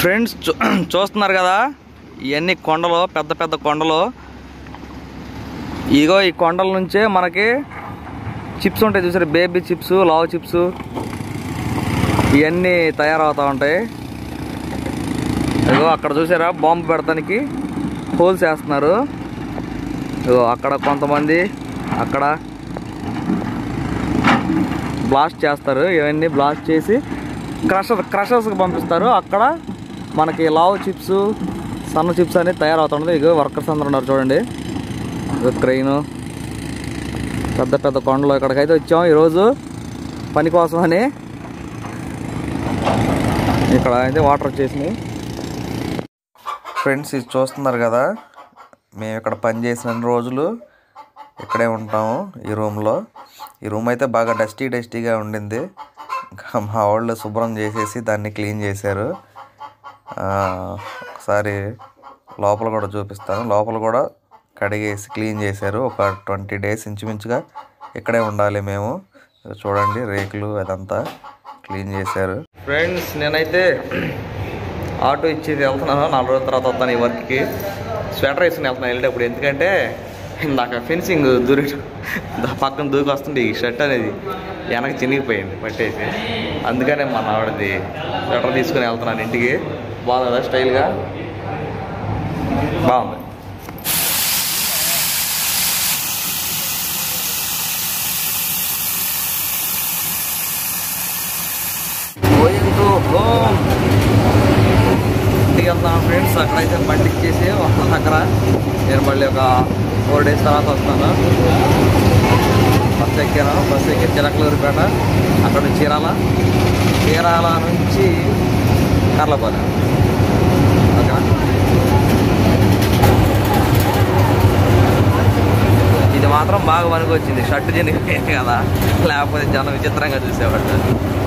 Friends చూ- చూస్తున్నారు కదా ఇవన్నీ కొండలు పెద్ద పెద్ద కొండలు ఇగో ఈ కొండల నుంచే మనకి చిప్స్ ఉంటాయి చూసారు బేబీ చిప్స్ లావ్ చిప్స్ ఇవన్నీ తయారవుతూ ఉంటాయి ఇగో అక్కడ చూసారా బాంబు పెడతానికి హోల్స్ వేస్తున్నారు ఇగో అక్కడ కొంతమంది అక్కడ బ్లాస్ట్ చేస్తారు ఇవన్నీ బ్లాస్ట్ చేసి క్రషర్ క్రషర్స్కి పంపిస్తారు అక్కడ మనకి లావ్ చిప్స్ సన్న చిప్స్ అనేది తయారవుతుంది ఇగో వర్కర్స్ అందరూ ఉన్నారు చూడండి ఇగో క్రెయిన్ పెద్ద పెద్ద కొండలు ఇక్కడికైతే వచ్చాం ఈరోజు పని కోసం అని ఇక్కడ అయితే వాటర్ వచ్చేసినాయి ఫ్రెండ్స్ ఇది చూస్తున్నారు కదా మేము ఇక్కడ పని చేసిన రోజులు ఇక్కడే ఉంటాము ఈ రూమ్లో ఈ రూమ్ అయితే బాగా డస్టీ డస్టీగా ఉండింది ఇంకా మా వాళ్ళు శుభ్రం చేసేసి దాన్ని క్లీన్ చేశారు ఆ, ఒకసారి లోపల కూడా చూపిస్తాను లోపల కూడా కడిగేసి క్లీన్ చేశారు ఒక ట్వంటీ డేస్ ఇంచుమించుగా ఇక్కడే ఉండాలి మేము చూడండి రేకులు అదంతా క్లీన్ చేశారు ఫ్రెండ్స్ నేనైతే ఆటో ఇచ్చేది వెళ్తున్నాను నాలుగు రోజుల తర్వాత వస్తాను ఈ వర్క్కి స్వెటర్ వేసుకుని వెళ్తున్నాను వెళ్ళేటప్పుడు ఎందుకంటే ఇందాక ఫెన్సింగ్ దూరి దా- పక్కన దూకి వస్తుంది ఈ షర్ట్ అనేది వెనక చినిగిపోయింది పట్టేసి అందుకనే మన ఆవిడది స్వెటర్ తీసుకుని వెళ్తున్నాను ఇంటికి బాగుంది కదా స్టైల్గా బాగుంది Going to home. ఇంటికి వెళ్తాను ఫ్రెండ్స్ అక్కడైతే బండి ఇచ్చేసి ఒక దగ్గర నేను మళ్ళీ ఒక ఫోర్ డేస్ తర్వాత వస్తాను బస్ ఎక్కాను బస్ ఎక్కి చిలకలూరిపేట అక్కడ నుంచి చీరాల చీరాల నుంచి కర్లపాలెం ఓకేనా ఇది మాత్రం బాగా పనికి వచ్చింది షర్ట్ చినిగిపోయింది కదా లేకపోతే జనం విచిత్రంగా చూసేవాళ్ళు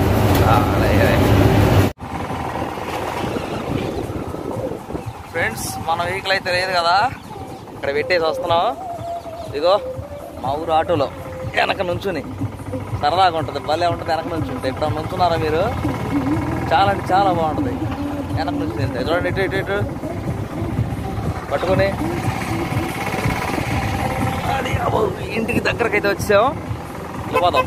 ఫ్రెండ్స్ మన వెహికల్ అయితే లేదు కదా ఇక్కడ పెట్టేసి వస్తున్నాం ఇదిగో మా ఊరు ఆటోలో వెనక నుంచుని సరదాగా ఉంటుంది భలే ఉంటుంది వెనక నుంచి ఉంటే ఇక్కడ నుంచున్నారా మీరు చాలా అంటే చాలా బాగుంటుంది వెనక నుంచి తింటే చూడండి ఇటు ఇటు ఇటు పట్టుకొని అది అబ్బో, ఇంటికి దగ్గరకైతే వచ్చాం వెళ్ళిపోదాం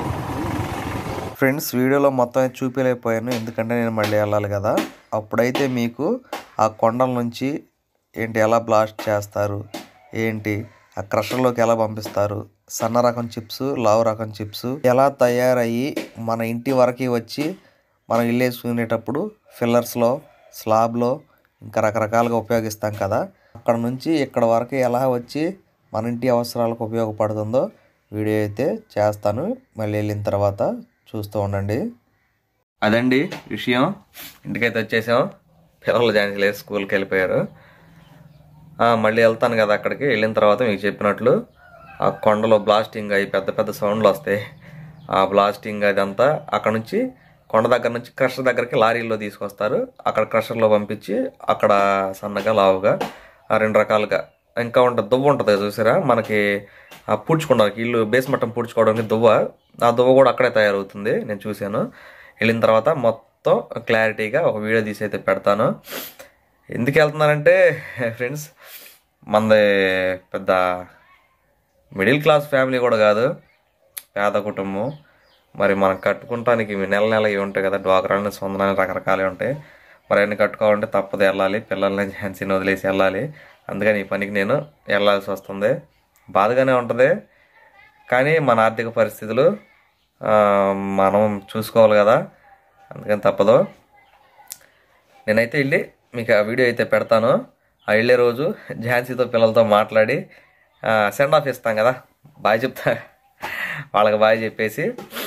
ఫ్రెండ్స్ వీడియోలో మొత్తం అయితే చూపించలేకపోయాను ఎందుకంటే నేను మళ్ళీ వెళ్ళాలి కదా అప్పుడైతే మీకు ఆ కొండల నుంచి ఏంటి ఎలా బ్లాస్ట్ చేస్తారు ఏంటి ఆ క్రషర్లోకి ఎలా పంపిస్తారు సన్న రకం చిప్స్ లావు రకం చిప్స్ ఎలా తయారయ్యి మన ఇంటి వరకు వచ్చి మనం ఇల్లు వేసుకునేటప్పుడు ఫిల్లర్స్లో స్లాబ్లో ఇంకా రకరకాలుగా ఉపయోగిస్తాం కదా అక్కడ నుంచి ఇక్కడ వరకు ఎలా వచ్చి మన ఇంటి అవసరాలకు ఉపయోగపడుతుందో వీడియో అయితే చేస్తాను మళ్ళీ వెళ్ళిన తర్వాత చూస్తూ ఉండండి అదండి విషయం ఇంటికైతే వచ్చేసాం పిల్లలు జాయిన్ చేయలేదు స్కూల్కి వెళ్ళిపోయారు ఆ, మళ్ళీ వెళ్తాను కదా అక్కడికి వెళ్ళిన తర్వాత మీకు చెప్పినట్లు ఆ కొండలో బ్లాస్టింగ్ అయ్యి పెద్ద పెద్ద సౌండ్లు వస్తాయి ఆ బ్లాస్టింగ్ అదంతా అక్కడ నుంచి కొండ దగ్గర నుంచి క్రషర్ దగ్గరికి లారీల్లో తీసుకొస్తారు అక్కడ క్రషర్లో పంపించి అక్కడ సన్నగా లావుగా ఆ రెండు రకాలుగా ఇంకా ఉంటుంది దువ్వ ఉంటుంది కదా చూసారా మనకి ఆ పూడ్చుకోవడానికి ఇల్లు బేస్ మట్టం పూడ్చుకోవడానికి దువ్వ ఆ దువ్వ కూడా అక్కడే తయారవుతుంది నేను చూశాను వెళ్ళిన తర్వాత మొత్తం క్లారిటీగా ఒక వీడియో తీసి అయితే పెడతాను ఎందుకు వెళ్తున్నానంటే ఫ్రెండ్స్ మనది పెద్ద మిడిల్ క్లాస్ ఫ్యామిలీ కూడా కాదు పేద కుటుంబం మరి మనం కట్టుకుంటానికి ఇవి నెల నెల ఇవి ఉంటాయి కదా డ్వాక్రాని సొందనాన్ని రకరకాలు ఉంటాయి మరి అన్ని కట్టుకోవాలంటే తప్పదు వెళ్ళాలి పిల్లల్ని ఝాన్సీని వదిలేసి వెళ్ళాలి అందుకని ఈ పనికి నేను వెళ్ళాల్సి వస్తుంది బాధగానే ఉంటుంది కానీ మన ఆర్థిక పరిస్థితులు ఆ, మనం చూసుకోవాలి కదా అందుకని తప్పదు నేనైతే వెళ్ళి మీకు ఆ వీడియో అయితే పెడతాను ఆ వెళ్ళే రోజు ఝాన్సీతో పిల్లలతో మాట్లాడి సెండ్ ఆఫ్ ఇస్తాం కదా బాయ్ చెప్తా వాళ్ళకి బాయ్ చెప్పేసి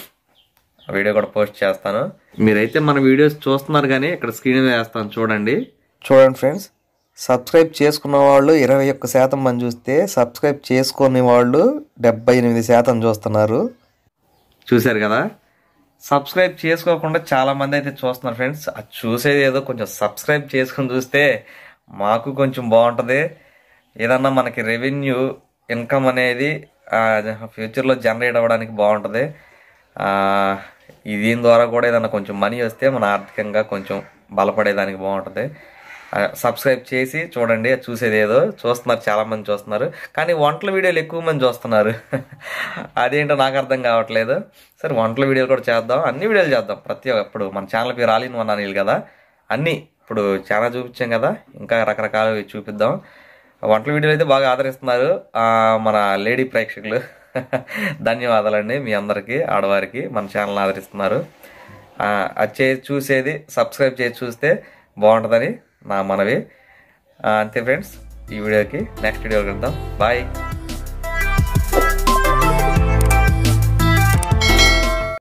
ఆ వీడియో కూడా పోస్ట్ చేస్తాను మీరైతే మన వీడియోస్ చూస్తున్నారు కానీ ఇక్కడ స్క్రీన్ మీద వేస్తాను చూడండి చూడండి ఫ్రెండ్స్ సబ్స్క్రైబ్ చేసుకున్న వాళ్ళు ఇరవై ఒక్క శాతం మంది చూస్తే సబ్స్క్రైబ్ చేసుకునే వాళ్ళు డెబ్బై ఎనిమిది శాతం చూస్తున్నారు చూశారు కదా సబ్స్క్రైబ్ చేసుకోకుండా చాలా మంది అయితే చూస్తున్నారు ఫ్రెండ్స్ అది చూసేది ఏదో కొంచెం సబ్స్క్రైబ్ చేసుకొని చూస్తే మాకు కొంచెం బాగుంటుంది ఏదన్నా మనకి రెవెన్యూ ఇన్కమ్ అనేది ఫ్యూచర్లో జనరేట్ అవ్వడానికి బాగుంటుంది ఆ, ఈ దీని ద్వారా కూడా ఏదన్నా కొంచెం మనీ వస్తే మన ఆర్థికంగా కొంచెం బలపడేదానికి బాగుంటుంది ఆ, సబ్స్క్రైబ్ చేసి చూడండి అది చూసేది ఏదో చూస్తున్నారు చాలా మంది చూస్తున్నారు కానీ వంటల వీడియోలు ఎక్కువ మంది చూస్తున్నారు అదేంటో నాకు అర్థం కావట్లేదు సరే వంటల వీడియోలు కూడా చేద్దాం అన్ని వీడియోలు చేద్దాం ప్రతి ఒక్క- ఇప్పుడు మన ఛానల్ పేరు ఆలిన్ వన్ అనిల్ కదా అన్నీ ఇప్పుడు చాలా చూపించాం కదా ఇంకా రకరకాలు చూపిద్దాం వంటల వీడియోలు అయితే బాగా ఆదరిస్తున్నారు ఆ, మన లేడీ ప్రేక్షకులు ధన్యవాదాలండి మీ అందరికీ ఆడవారికి మన ఛానల్ ఆదరిస్తున్నారు ఆ, అది చే చూసేది సబ్స్క్రైబ్ చేసి చూస్తే బాగుంటుందని నా మనవి ఆ, అంతే ఫ్రెండ్స్ ఈ వీడియోకి నెక్స్ట్ వీడియో కలుద్దాం బాయ్